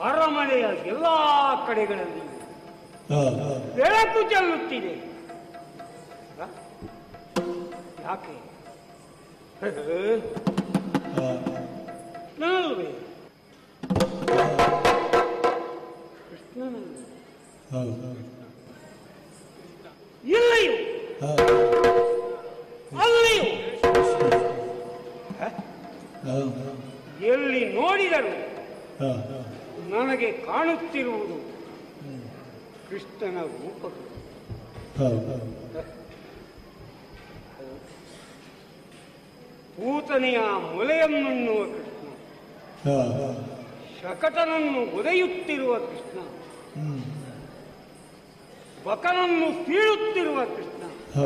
ಅರಮನೆಯ ಎಲ್ಲಾ ಕಡೆಗಳಲ್ಲಿ ಹಾ ಹಾ ಬೆಳಕು ಚೆಲ್ಲುತ್ತಿದೆ ಹ? ಯಾಕೆ ಹಾ ಕೃಷ್ಣನಲ್ವೇ ಕೃಷ್ಣನಲ್ವೇ ಹಾ ಇಲ್ಲಿಯೂ ಹಾ ಅಲ್ಲಿಯೂ ಹಾ ಎಲ್ಲಿ ನೋಡಿದರು ಹಾ ನನಗೆ ಕಾಣುತ್ತಿರುವುದು ಕೃಷ್ಣನ ರೂಪಗಳು ಹಾ ಪೂತನೆಯ ಮೊಲೆಯನ್ನುಣ್ಣುವ ಕೃಷ್ಣ ಹಾ ಶಕಟನನ್ನು ಒದೆಯುತ್ತಿರುವ ಕೃಷ್ಣ ಹ್ಮ್ ಬಕನನ್ನು ಸೀಳುತ್ತಿರುವ ಕೃಷ್ಣ ಹಾ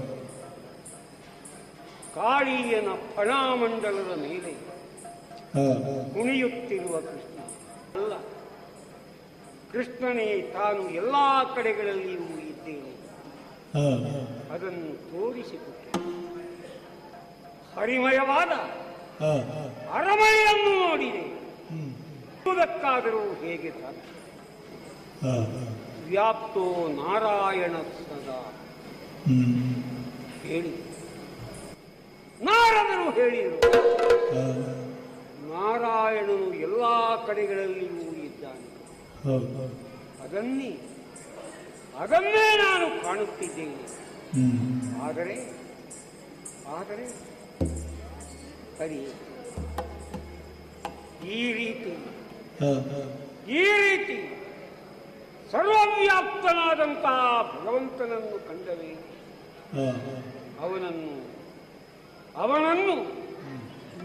ಕಾಳಿಯನ ಫಣಾಮಂಡಲದ ಮೇಲೆ ಹಾ ಕುಣಿಯುತ್ತಿರುವ ಕೃಷ್ಣ ಅಲ್ಲ ಕೃಷ್ಣನೇ ತಾನು ಎಲ್ಲಾ ಕಡೆಗಳಲ್ಲಿಯೂ ಇದ್ದೇನೆ ಹಾ ಅದನ್ನು ತೋರಿಸಿಕೊಟ್ಟೆ ಹರಿಮಯವಾದ ಹಾ ಅರಮನೆಯನ್ನು ನೋಡಿದೆ ಹ್ಮ್ ಇರುವುದಕ್ಕಾದರೂ ಹೇಗೆ ಸಾಧ್ಯ ಹಾ ವ್ಯಾಪ್ತೋ ನಾರಾಯಣ ಸದಾ ಹ್ಮ್ ಹೇಳಿ ನಾರದರು ಹೇಳಿದರು ಹಾ ನಾರಾಯಣನು ಎಲ್ಲಾ ಕಡೆಗಳಲ್ಲಿಯೂ ಇದ್ದಾನೆ ಹಾ ಅದನ್ನೇ ಅದನ್ನೇ ನಾನು ಕಾಣುತ್ತಿದ್ದೇನೆ ಹ್ಮ್ ಆದರೆ ಆದರೆ ಸರಿ ಈ ರೀತಿ ಹಾ ಈ ರೀತಿ ಸರ್ವವ್ಯಾಪ್ತನಾದಂತಹ ಭಗವಂತನನ್ನು ಕಂಡರೆ ಹಾ ಅವನನ್ನು ಅವನನ್ನು